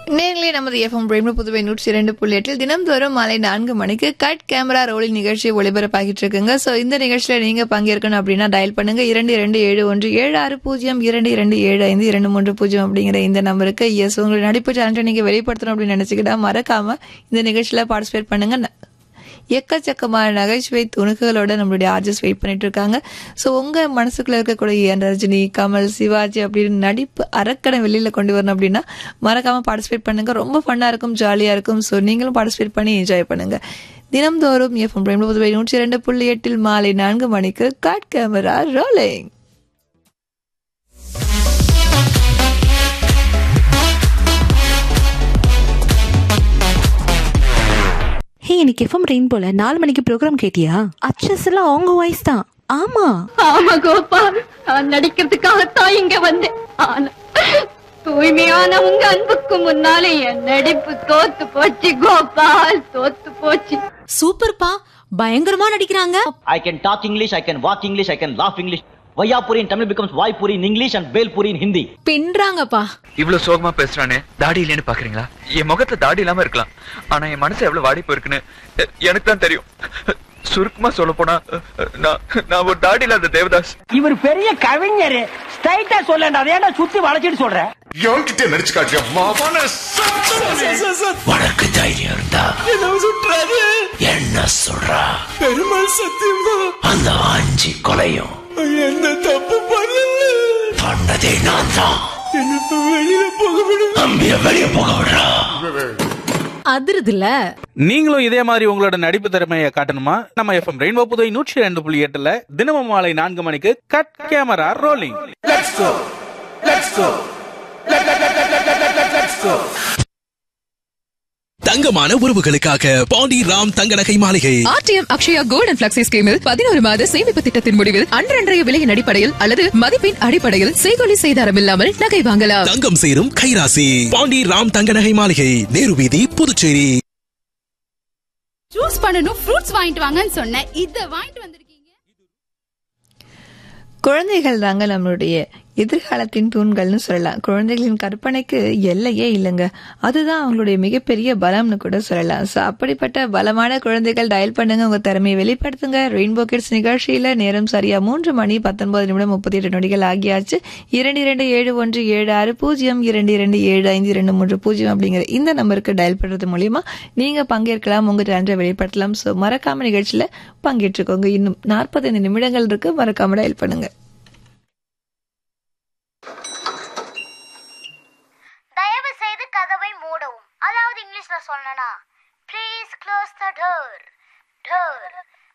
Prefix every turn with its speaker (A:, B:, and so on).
A: நேரிலே நமது எஃப்எம் பிரேம புதுவை நூற்றி இரண்டு புள்ளி எட்டில் தினம்தோறும் மாலை நான்கு மணிக்கு கட் கேமரா ரோலிங் நிகழ்ச்சி ஒளிபரப்பாகிட்டு இருக்குங்க ஸோ இந்த நிகழ்ச்சியில நீங்க பங்கேற்கணும் அப்படின்னா டயல் பண்ணுங்க இரண்டு இரண்டு ஏழு ஒன்று ஏழு ஆறு பூஜ்ஜியம் இரண்டு இரண்டு ஏழு ஐந்து இரண்டு மூன்று பூஜ்ஜியம் அப்படிங்கிற இந்த நம்பருக்கு எஸ் உங்களுடைய நடிப்பு சேனலை நீங்க வெளிப்படுத்தணும் அப்படின்னு நினைச்சுக்கிட்டா மறக்காம இந்த நிகழ்ச்சியில பார்ட்டிசிபேட் பண்ணுங்க ந- எக்கச்சக்கமான நகைச்சுவை துணுக்குகளோட நம்மளுடைய ஆர்ஜஸ் வெயிட் பண்ணிட்டு இருக்காங்க ஸோ உங்க மனசுக்குள்ள இருக்கக்கூடிய என் ரஜினி கமல் சிவாஜி அப்படின்னு நடிப்பு அரக்கடை வெளியில கொண்டு வரணும் அப்படின்னா மறக்காம பார்ட்டிசிபேட் பண்ணுங்க ரொம்ப ஃபன்னா இருக்கும் ஜாலியா இருக்கும் ஸோ நீங்களும் பார்ட்டிசிபேட் பண்ணி என்ஜாய் பண்ணுங்க தினம்தோறும் எஃப்எம் பிரேம் புதுவை நூற்றி இரண்டு புள்ளி எட்டில் மாலை நான்கு மணிக்கு காட் கேமரா ரோலிங்
B: ஹே இன்னைக்கு எஃப்எம் ரெயின் போல நாலு மணிக்கு ப்ரோக்ராம் கேட்டியா அச்சஸ் எல்லாம் அவங்க வாய்ஸ் தான் ஆமா
C: ஆமா கோபா நான் நடிக்கிறதுக்காகத்தான் இங்க வந்தேன் ஆனா தூய்மையான உங்க அன்புக்கு முன்னாலே என் நடிப்பு தோத்து போச்சு கோபால் தோத்து போச்சு
D: சூப்பர்ப்பா பயங்கரமா நடிக்கிறாங்க
E: I can talk English, I can walk English, I can laugh English. Vayapuri in Tamil becomes Vaipuri in English and Belpuri in Hindi.
D: பின்றாங்கப்பா
F: இவ்வளவு சோகமா பேசுறானே தாடி இல்லைன்னு பாக்குறீங்களா என் முகத்துல தாடி இல்லாம இருக்கலாம் ஆனா என் மனசு எவ்வளவு வாடி போயிருக்குன்னு எ- எனக்கு தான் தெரியும் சுருக்கமா சொல்ல போனா நான் நான் ஒரு தாடி இல்லாத தேவதாஸ்
G: இவர் பெரிய கவிஞர் ஸ்ட்ரைட்டா சொல்லண்டா ஏன்டா சுத்தி வளைச்சிட்டு சொல்ற
H: எவன்கிட்ட நடிச்சு காட்டியா மாவான
I: உனக்கு தைரியம் இருந்தா என்ன சொல்றா பெருமாள் சத்தியமா அந்த அஞ்சு கொலையும் என்ன தப்பு பண்ணல பண்ணதே நான் தான் வெளியில போக விடு அம்பிய வெளிய போக விடுறா
D: அதிருதுல
J: நீங்களும் இதே மாதிரி உங்களோட நடிப்பு திறமையை காட்டணுமா நம்ம எஃப்எம் ரெயின்போ புதுவை நூற்றி ரெண்டு புள்ளி எட்டுல தினமும் மாலை நான்கு மணிக்கு கட் கேமரா ரோலிங்
I: தங்கமான உறவுகளுக்காக பாண்டி ராம் தங்க நகை மாளிகை
K: RTM Akshaya gold and flexi ஸ்கீமில் பதினோரு மாத சேமிப்பு திட்டத்தின் முடிவில் அன்றன்றைய விலையின் அடிப்படையில் அல்லது மதிப்பின் அடிப்படையில் செய்கொலி செய்தாரம் இல்லாமல் நகை வாங்கலாம்
I: தங்கம் சேரும் கைராசி பாண்டி ராம் தங்க நகை மாளிகை நேரு வீதி புதுச்சேரி
C: ஜூஸ் பண்ணனும் ஃப்ரூட்ஸ் வாங்கிட்டு வாங்கன்னு சொன்னேன் இத வாங்கிட்டு வந்திருக்கீங்க
A: குழந்தைகள் தாங்க நம்மளுடைய எதிர்காலத்தின் தூண்கள்னு சொல்லலாம் குழந்தைகளின் கற்பனைக்கு எல்லையே இல்லைங்க அதுதான் அவங்களுடைய மிகப்பெரிய பலம்னு கூட சொல்லலாம் ஸோ அப்படிப்பட்ட பலமான குழந்தைகள் டயல் பண்ணுங்க உங்க திறமையை வெளிப்படுத்துங்க ரெயின்போ கிட்ஸ் நிகழ்ச்சியில நேரம் சரியா மூன்று மணி பத்தொன்பது நிமிடம் முப்பத்தி எட்டு நொடிகள் ஆகியாச்சு இரண்டு இரண்டு ஏழு ஒன்று ஏழு ஆறு பூஜ்ஜியம் இரண்டு இரண்டு ஏழு ஐந்து இரண்டு மூன்று பூஜ்ஜியம் அப்படிங்கிற இந்த நம்பருக்கு டயல் பண்றது மூலியமா நீங்க பங்கேற்கலாம் உங்க டேலண்ட்டை வெளிப்படுத்தலாம் ஸோ மறக்காம நிகழ்ச்சியில பங்கேற்றுக்கோங்க இன்னும் நாற்பத்தைந்து நிமிடங்கள் இருக்கு மறக்காம டயல் பண்ணுங்க
C: தயவு செய்து கதவை மூடவும் அதாவது இங்கிலீஷ்ல சொல்லனா please close the door door